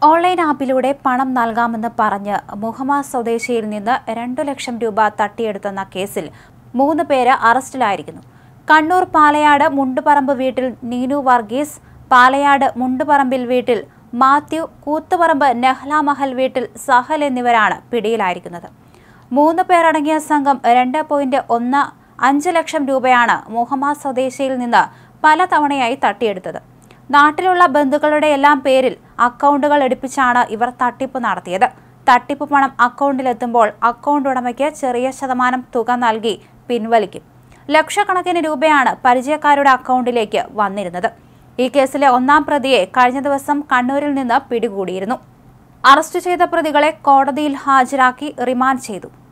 online ആപ്പിലൂടെ പണം നൽകാമെന്ന് പറഞ്ഞ് മുഹമ്മദ് സ്വദേശിയിൽ നിന്ന് രണ്ടു ലക്ഷം രൂപ തട്ടിയെടുത്തെന്ന കേസിൽ മൂന്ന് പേര് അറസ്റ്റിലായിരിക്കുന്നു കണ്ണൂർ പാലയാട് മുണ്ടുപറമ്പ് വീട്ടിൽ നീനു വർഗീസ് പാലയാട് മുണ്ടുപറമ്പിൽ വീട്ടിൽ മാത്യു കൂത്തുപറമ്പ് നെഹ്ല മഹൽ വീട്ടിൽ സഹൽ എന്നിവരാണ് പിടിയിലായിരിക്കുന്നത് മൂന്ന് പേരടങ്ങിയ സംഘം രണ്ട് പോയിന്റ് ഒന്ന് അഞ്ച് ലക്ഷം രൂപയാണ് മുഹമ്മദ് സ്വദേശിയിൽ നിന്ന് പലതവണയായി തട്ടിയെടുത്തത് നാട്ടിലുള്ള ബന്ധുക്കളുടെ എല്ലാം പേരിൽ അക്കൗണ്ടുകൾ എടുപ്പിച്ചാണ് ഇവർ തട്ടിപ്പ് നടത്തിയത് തട്ടിപ്പ് പണം അക്കൗണ്ടിലെത്തുമ്പോൾ അക്കൗണ്ട് ഉടമയ്ക്ക് ചെറിയ ശതമാനം തുക നൽകി പിൻവലിക്കും ലക്ഷക്കണക്കിന് രൂപയാണ് പരിചയക്കാരുടെ അക്കൗണ്ടിലേക്ക് വന്നിരുന്നത് ഈ കേസിലെ ഒന്നാം പ്രതിയെ കഴിഞ്ഞ ദിവസം കണ്ണൂരിൽ നിന്ന് പിടികൂടിയിരുന്നു അറസ്റ്റ് ചെയ്ത പ്രതികളെ കോടതിയിൽ ഹാജരാക്കി റിമാൻഡ് ചെയ്തു